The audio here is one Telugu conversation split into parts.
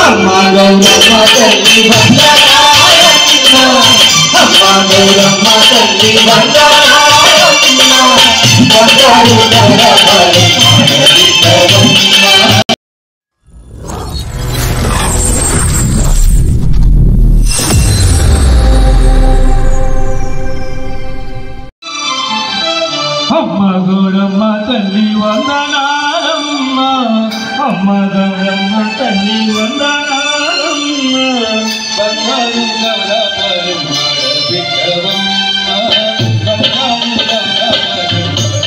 అమ్మ గౌరమ్మ తల్లి వందనాలమ్మ అమ్మ గౌరమ్మ తల్లి వందనాలమ్మ వందరు తరబడి మాడవితవమ్మ అమ్మ గౌరమ్మ తల్లి వందనాలమ్మ అమ్మ గౌరమ్మ తల్లి వందనాలమ్మ బంగారు గౌరమ్మలు మాడబిడ్డవమ్మ బంగారు గౌరమ్మలు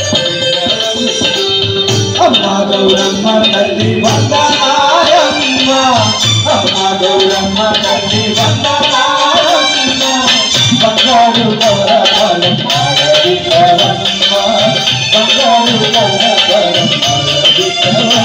అమ్మ గౌరమ్మ తల్లి వందనాలమ్మ అమ్మ గౌరమ్మ తల్లి వందనాలమ్మ బంగారు గౌరవాలు మాడవితవమ్మ బంగారు గౌరవాలు మాడవితవమ్మ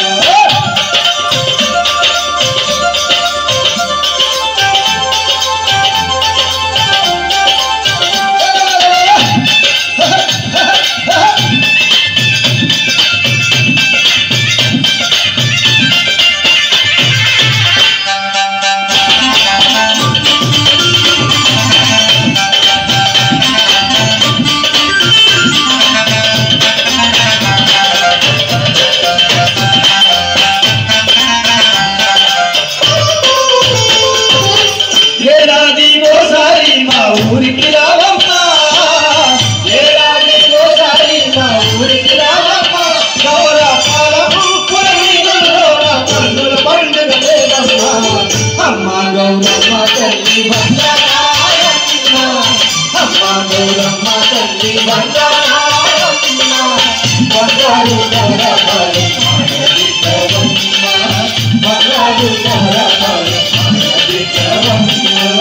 ఏడాది ఓసారి మా ఊరికి రావమ్మా ఏడాది ఓసారి మా ఊరికి రావమ్మా గౌర పాలము పురవీధుల్లోన కన్నుల పండుగ లేదమ్మా అమ్మ గౌరమ్మ తల్లి వందనాయమ్మ అమ్మ గౌరమ్మ తల్లి వందనాయమ్మ బంగారు గౌరవాలు మాడవిద్దవమ్మ బంగారు గౌరవాలు మాడవిద్దవమ్మ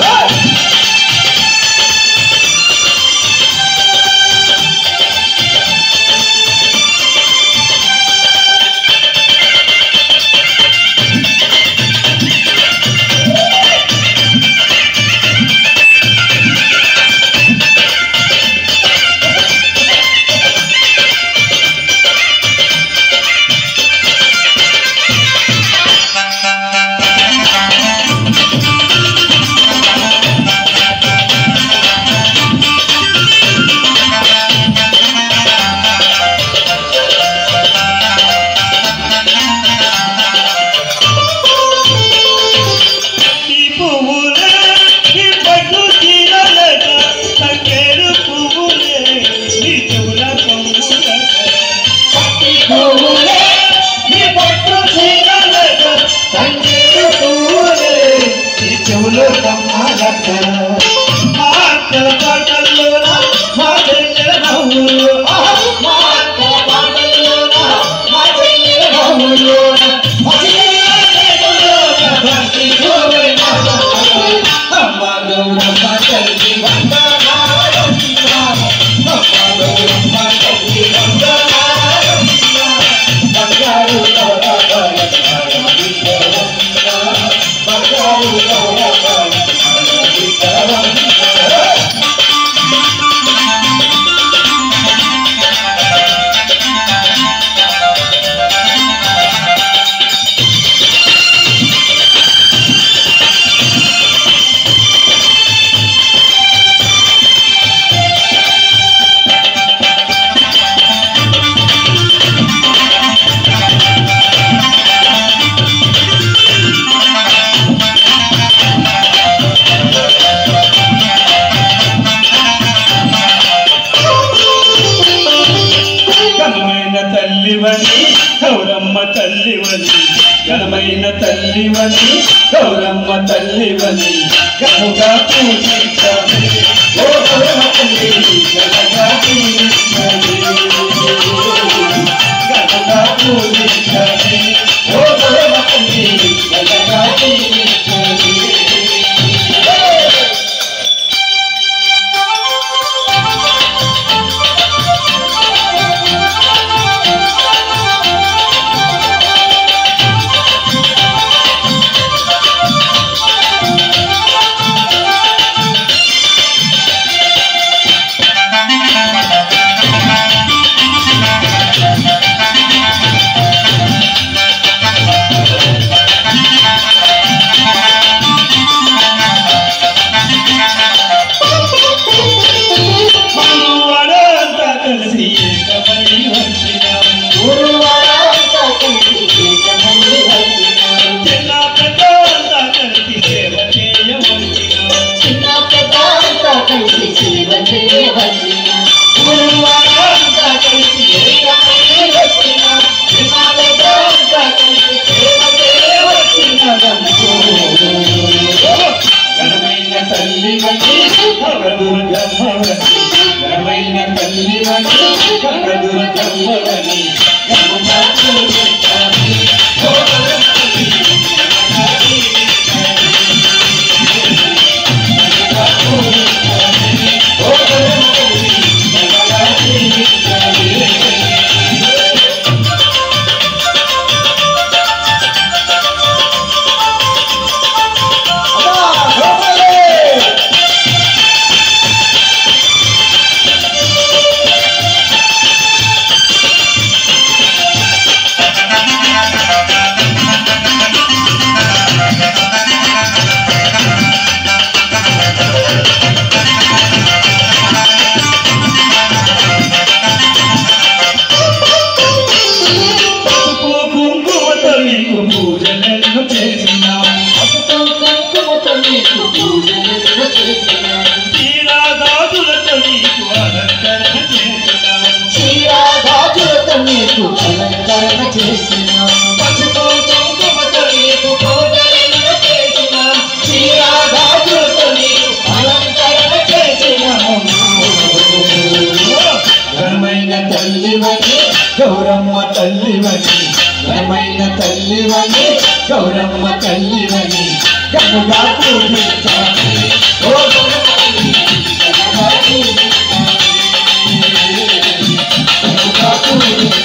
ఈ పువ్వులే ఈ పట్టు చీరలట తంగేరు పువ్వులే నీ చెవుల కొమ్ములట పువ్వులే నీ పట్టు చీరలట తంగేడు పువ్వులే నీ చెవులు కమ్మలట మా అక్కల పాటల్లోన మా చెల్లెల నవ్వులు ఆహా! మా అక్క పాటల్లోన, మా చెల్లెల నవ్వులోన, మా చెల్లెల చేతుల్లోన భక్తి పువ్వుల అమ్మ గౌరమ్మ తల్లి వందనాలమ్మ. అమ్మ గౌరమ్మ తల్లి వందనాలమ్మ. బంగారు గౌరవాల మాడవిద్దవమ్మ. బంగారు గౌరవాల మాడవిద్దవమ్మ. ఘనమైన తల్లివని గౌరమ్మ తల్లివని ఘనమైన తల్లివని గౌరమ్మ తల్లివని గనుగా పూజించాలి ఓ గౌరమ్మ తల్లి గనుగా పూజించాలి గనుగా పూజించాలి ఓ గౌరమ్మ తల్లి గనుగా పూజించాలి ఆ ఘనమైన తల్లివని కనదుర్గమ్మవని ఘనమైన తల్లివని కనదుర్గమ్మవని గముగా పూజించాలి. ఓ గణపతి, గణపతి, గణపతిగా పూజించాలి. ఓ గణపతి, గణపతి, గణపతి. పసుపు కుంకుమతో నీకు పూజలను చేసినాం తీరాదాదులతో నీకు అలంకరణ చేసినాం పసుపు కుంకుమతో నీకు పూజలను చేసినాం తీరాదాదులతో నీకు ఘనమైన తల్లివని గౌరమ్మ తల్లివని ఘనమైన తల్లివని గౌరమ్మ తల్లివని గముగా పూజించాలి ఓ గణపతి, గణపతి, గముగా పూజించాలి.